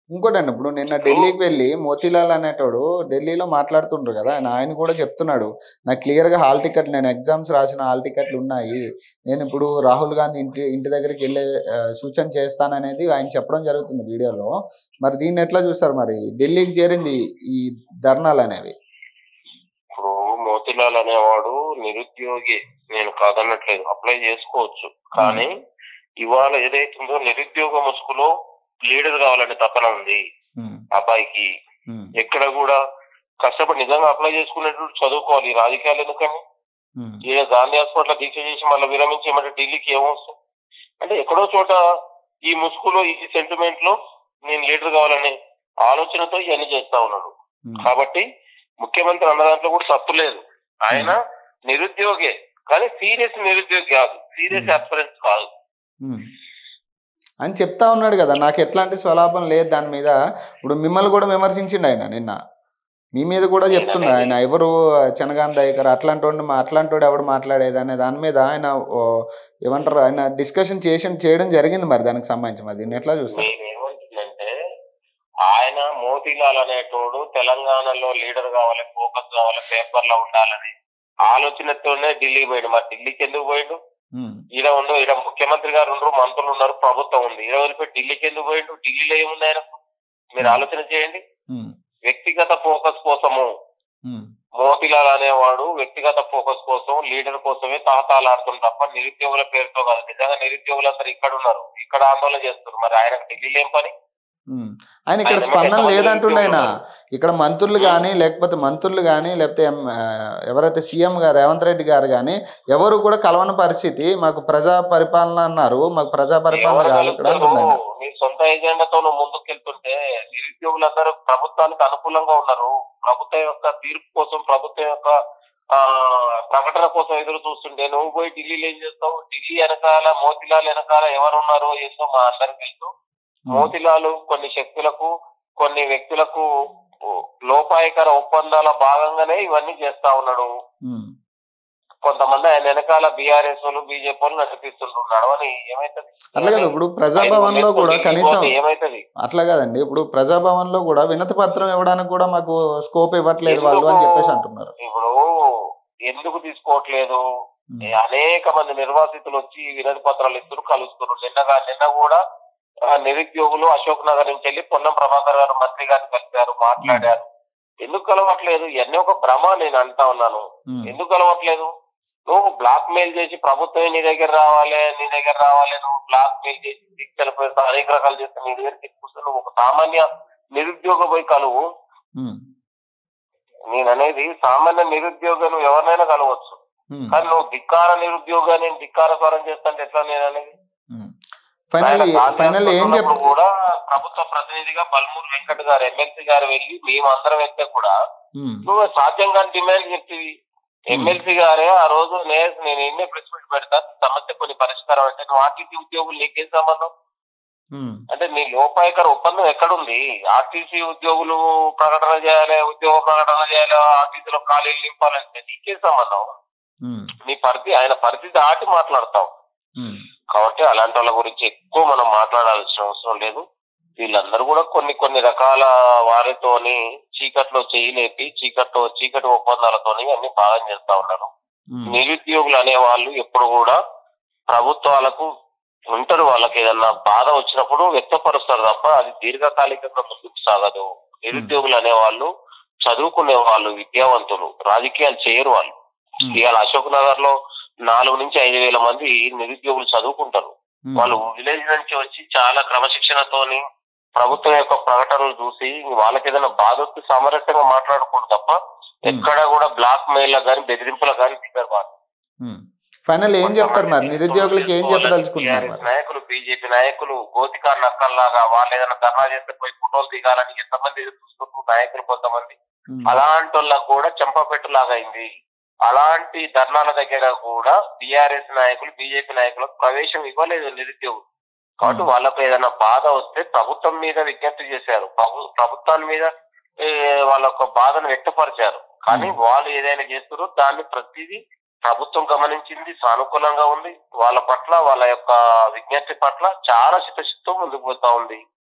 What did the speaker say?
ఇంకోటండి ఇప్పుడు నిన్న ఢిల్లీకి వెళ్ళి మోతీలాల్ అనేటోడు ఢిల్లీలో మాట్లాడుతుండ్రు కదా ఆయన ఆయన కూడా చెప్తున్నాడు నాకు క్లియర్గా హాల్ టికెట్ నేను ఎగ్జామ్స్ రాసిన హాల్ టికెట్లు ఉన్నాయి నేను ఇప్పుడు రాహుల్ గాంధీ ఇంటి ఇంటి దగ్గరికి వెళ్ళే ఆ, సూచన చేస్తాననేది ఆయన చెప్పడం జరుగుతుంది వీడియోలో మరి దీన్ని ఎట్లా చూస్తారు మరి ఢిల్లీకి చేరింది ఈ ధర్నాలు అనేవి ఇప్పుడు మోతిలాల్ అనేవాడు నిరుద్యోగి నేను కాదన్నట్లేదు అప్లై చేసుకోవచ్చు కానీ ఇవాళ ఏదైతుందో నిరుద్యోగ ముసుగులో లీడర్ కావాలనే తపన ఉంది ఉమ్, అబ్బాయికి ఉమ్, ఎక్కడ కూడా కష్టపడి నిజంగా అప్లై చేసుకునేటప్పుడు చదువుకోవాలి ఈ రాజకీయాలు ఎందుకని ఉమ్, ఏ గాంధీ హాస్పిటల్ దీక్ష చేసి మళ్ళీ విరమించి ఏమంటే ఢిల్లీకి ఏమొస్తుంది అంటే ఎక్కడో చోట ఈ ముసుగులో ఈ సెంటిమెంట్ లో నేను లీడర్ కావాలనే ఆలోచనతో ఇవన్నీ చేస్తా ఉన్నాడు ఉమ్, కాబట్టి ముఖ్యమంత్రి అన్న దాంట్లో కూడా తప్పు లేదు ఆయన నిరుద్యోగే కానీ సీరియస్ నిరుద్యోగి కాదు సీరియస్ Hmm. అస్పరెన్స్ కాదు ఉమ్. అని చెప్తా ఉన్నాడు కదా నాకు ఎట్లాంటి స్వలాభం లేదు దాని మీద ఇప్పుడు మిమ్మల్ని కూడా విమర్శించిండు ఆయన నిన్న మీ మీద కూడా చెప్తున్నా ఆయన ఎవరు చనగాన్ దయకర్ అట్లాంటి వాడిని మా- అట్లాంటి వాడు ఎవడు మాట్లాడేది అనే దాని మీద ఆయన ఓ, ఏమంటారు ఆయన డిస్కషన్ చేసి చేయడం జరిగింది మరి దానికి సంబంధించి మరి దీన్ని ఎట్లా చూస్తారు నేనేమంటుందంటే ఆయన మోతీలాల్ అనేటోడు తెలంగాణలో లీడర్ కావాలి ఫోకస్ కావాలి పేపర్ లో ఉండాలని ఆలోచనతోనే ఢిల్లీ పోయాడు మరి ఢిల్లీకి ఎందుకు పోయాడు ఉమ్, ఈడ ఉండు ఈడ ముఖ్యమంత్రి గారు ఉండరు మంత్రులు ఉన్నారు ప్రభుత్వం ఉంది ఈడ వదిలిపెట్టి ఢిల్లీకి ఎందుకు పోయిండు ఢిల్లీలో ఏముంది ఆయన మీరు ఆలోచన చేయండి ఉమ్, వ్యక్తిగత ఫోకస్ కోసము ఉమ్, మోతిలాల్ అనేవాడు వ్యక్తిగత ఫోకస్ కోసం లీడర్ కోసమే తాహతాలాడుతుంది తప్ప నిరుద్యోగుల పేరుతో కాదు నిజంగా నిరుద్యోగులందరూ ఇక్కడ ఉన్నారు ఇక్కడ ఆందోళన చేస్తున్నారు మరి ఆయనకు ఢిల్లీలో ఏం పని ఉమ్. ఆయన ఇక్కడ ఆయన స్పందన ఎంతమంది లేదంటుండే ఆయన నిరుద్యోగులు ఇక్కడ మంత్రులు కానీ లేకపోతే మంత్రులు కానీ లేకపోతే ఎం- ఆ, ఎవరైతే సీఎం గారు రేవంత్ రెడ్డి గారు కానీ ఎవరు కూడా కలవని పరిస్థితి మాకు ప్రజా పరిపాలన అన్నారు మాకు ప్రజా పరిపాలన ఎవరు కాదు ఇక్కడ కలుపుతారు? అంటుండే ఆయన. నీ సొంత ఎజెండాతో నువ్వు ముందుకెళ్తుంటే నిరుద్యోగులందరూ ప్రభుత్వానికి అనుకూలంగా ఉన్నారు ప్రభుత్వం యొక్క తీర్పు కోసం ప్రభుత్వం యొక్క ఆ ప్రకటన కోసం ఎదురు చూస్తుంటే నువ్వు పోయి ఢిల్లీలో ఏం చేస్తావు ఢిల్లీ వెనకాల మోతిలాల్ వెనకాల ఎవరు ఉన్నారో ఏందో మా అందరికి తెలుసు మోతిలాలు కొన్ని శక్తులకు కొన్ని వ్యక్తులకు లోపాయకర ఒప్పందాల భాగంగానే ఇవన్నీ చేస్తా ఉన్నాడు ఉమ్. కొంతమంది ఆయన వెనకాల బీఆర్ఎస్ వాళ్ళు బీజేపీ వాళ్ళు నడిపిస్తుంటున్నాడు అని ఏమైతుంది అట్లా కదా ఇప్పుడు ప్రజాభవన్ లో కూడా కనీసం ఏమైతుంది అట్లా కాదండి ఇప్పుడు ప్రజాభవన్ లో కూడా వినతి పత్రం ఇవ్వడానికి కూడా మాకు స్కోప్ ఇవ్వట్లేదు వాళ్ళు అని చెప్పేసి అంటున్నారు ఇప్పుడు ఎందుకు తీసుకోవట్లేదు ఉమ్. అనేక మంది నిర్వాసితులు వచ్చి వినతి పత్రాలు ఇస్తున్నారు కలుస్తున్నారు నిన్నగా నిన్న కూడా ఆ, నిరుద్యోగులు అశోక్ నగర్ నుంచి వెళ్ళి పొన్నం ప్రభాకర్ గారు మంత్రి గారిని కలిపారు మాట్లాడారు ఎందుకు కలవట్లేదు ఇవన్నీ ఒక భ్రమ నేను అంటా ఉన్నాను ఉమ్. ఎందుకు కలవట్లేదు నువ్వు బ్లాక్ మెయిల్ చేసి ప్రభుత్వం నీ దగ్గర రావాలి నీ దగ్గర రావాలి నువ్వు బ్లాక్ మెయిల్ చేసి దీక్షలు పెడతా అనేక రకాలు చేస్తే నీ దగ్గర తీసుకొస్తే నువ్వు ఒక సామాన్య నిరుద్యోగ పోయి కలువు ఉమ్. నేను అనేది సామాన్య నిరుద్యోగ నువ్వు ఎవరినైనా కలవచ్చు ఉమ్. కానీ నువ్వు ధిక్కార నిరుద్యోగ నేను ధిక్కార స్వరం చేస్తాంటే ఎట్లా నేను అనేది ఉమ్. ఫైనల్ ఆయన గాంధీ ఫైనల్ ఏం హాస్పిటల్ చెప్ ఉన్నప్పుడు కూడా ప్రభుత్వ ప్రతినిధిగా బల్మూరు వెంకట్ గారు ఎమ్మెల్సీ గారు వెళ్ళి మేము అందరం వెళ్తే కూడా ఉమ్. నువ్వు సాధ్యంగా డిమాండ్ చెప్తివి ఎమ్మెల్సీ గారే ఆ రోజు నే- నేను ఎన్నే ప్రెస్ మీట్ పెడతా సమస్య కొన్ని పరిష్కారం అంటే నువ్వు ఆర్టీసీ ఉద్యోగులు నీకేం సంబంధం ఉమ్. అంటే నీ లోపాయకర ఒప్పందం ఎక్కడుంది ఆర్టీసీ ఉద్యోగులు ప్రకటన చేయాలి ఉద్యోగ ప్రకటన చేయాలి ఆర్టీసీలో ఖాళీలు నింపాలంటే నీకేం సంబంధం ఉమ్. నీ పరిధి ఆయన పరిధి దాటి మాట్లాడతావు ఉమ్. కాబట్టి అలాంటి వాళ్ళ గురించి ఎక్కువ మనం మాట్లాడాల్సిన అవసరం లేదు వీళ్ళందరూ కూడా కొన్ని కొన్ని రకాల వారితోని చీకట్లో చేయలేపి చీకట్లో చీకటి ఒప్పందాలతోని అన్ని భాగం చేస్తా ఉన్నారు ఉమ్. నిరుద్యోగులు అనే వాళ్ళు ఎప్పుడు కూడా ప్రభుత్వాలకు ఉంటారు వాళ్ళకి ఏదన్నా బాధ వచ్చినప్పుడు వ్యక్తపరుస్తారు తప్ప అది దీర్ఘకాలికంగా ముందుకు సాగదు నిరుద్యోగులు అనే వాళ్ళు చదువుకునే వాళ్ళు విద్యావంతులు రాజకీయాలు చేయరు వాళ్ళు ఉమ్. ఇవాళ అశోక్ నగర్ లో నాలుగు నుంచి ఐదు వేల మంది నిరుద్యోగులు చదువుకుంటారు ఉమ్. వాళ్ళు విలేజ్ నుంచి వచ్చి చాలా క్రమశిక్షణతోని ప్రభుత్వం యొక్క ప్రకటనలు చూసి వాళ్ళకి ఏదైనా బాధ వస్తే సామరస్యంగా మాట్లాడకూడదు తప్ప ఎక్కడ కూడా బ్లాక్ మెయిల్ కానీ బెదిరింపులకు కానీ దిగరు వాళ్ళు ఉమ్. ఫైనల్ ఏం చెప్తారు మరి నిరుద్యోగులకి ఏం చెప్పదలుచుకుంటున్నారు TRS మరి నాయకులు బీజేపీ నాయకులు గోతికా నక్కల్లాగా వాళ్ళు ఏదైనా ధర్నా చేస్తే పోయి ఫోటోలు దిగాలని ఎంతమంది ఎదురు చూస్తున్నారు నాయకులు కొంతమంది ఉమ్. అలాంటి వాళ్ళకు కూడా చెంపపెట్టు లాగా అయింది అలాంటి ధర్నాల దగ్గర కూడా బీఆర్ఎస్ నాయకులు బీజేపీ నాయకులకు ప్రవేశం ఇవ్వలేదు నిరుద్యోగులు కాబట్టి Hmm. వాళ్ళకు ఏదైనా బాధ వస్తే ప్రభుత్వం మీద విజ్ఞప్తి చేశారు ప్రభు- ప్రభుత్వాన్ని మీద ఏ, వాళ్ళ యొక్క బాధను వ్యక్తపరిచారు కానీ Hmm. వాళ్ళు ఏదైనా చేస్తారో దాన్ని ప్రతిదీ ప్రభుత్వం గమనించింది సానుకూలంగా ఉంది వాళ్ళ పట్ల వాళ్ళ యొక్క విజ్ఞప్తి పట్ల చాలా చిత్తశుద్ధితో ముందుకు పోతా ఉంది